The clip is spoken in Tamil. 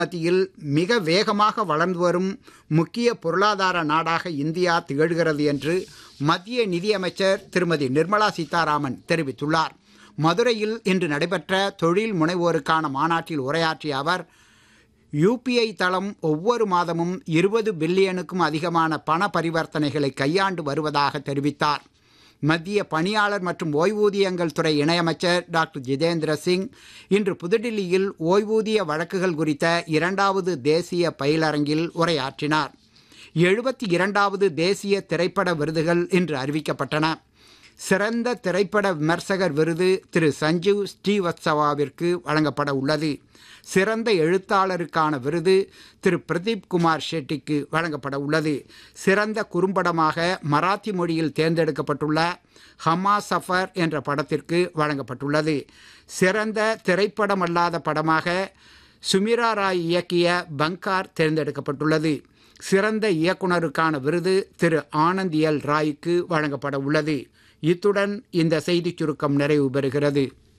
மத்தியில் மிக வேகமாக வளர்ந்து வரும் முக்கிய பொருளாதார நாடாக இந்தியா திகழ்கிறது என்று மத்திய நிதியமைச்சர் திருமதி நிர்மலா சீதாராமன் தெரிவித்துள்ளார் மதுரையில் இன்று நடைபெற்ற தொழில் முனைவோருக்கான மாநாட்டில் உரையாற்றிய அவர் யூபிஐ தளம் ஒவ்வொரு மாதமும் இருபது பில்லியனுக்கும் அதிகமான பண பரிவர்த்தனைகளை கையாண்டு வருவதாக தெரிவித்தார் மத்திய பணியாளர் மற்றும் ஓய்வூதியங்கள் துறை இணையமைச்சர் டாக்டர் ஜிதேந்திர சிங் இன்று புதுடில்லியில் ஓய்வூதிய வழக்குகள் குறித்த இரண்டாவது தேசிய பயிலரங்கில் உரையாற்றினார் எழுபத்தி இரண்டாவது தேசிய திரைப்பட விருதுகள் இன்று அறிவிக்கப்பட்டன சிறந்த திரைப்பட விமர்சகர் விருது திரு சஞ்சீவ் ஸ்ரீவத்சவாவிற்கு வழங்கப்பட உள்ளது சிறந்த எழுத்தாளருக்கான விருது திரு பிரதீப் குமார் ஷெட்டிக்கு வழங்கப்பட உள்ளது சிறந்த குறும்படமாக மராத்தி மொழியில் தேர்ந்தெடுக்கப்பட்டுள்ள ஹமா சஃபர் என்ற படத்திற்கு வழங்கப்பட்டுள்ளது சிறந்த திரைப்படமல்லாத படமாக சுமிரா ராய் இயக்கிய பங்கார் தேர்ந்தெடுக்கப்பட்டுள்ளது சிறந்த இயக்குனருக்கான விருது திரு ஆனந்த் எல் ராய்க்கு வழங்கப்பட உள்ளது இத்துடன் இந்த செய்திச் சுருக்கம் நிறைவு பெறுகிறது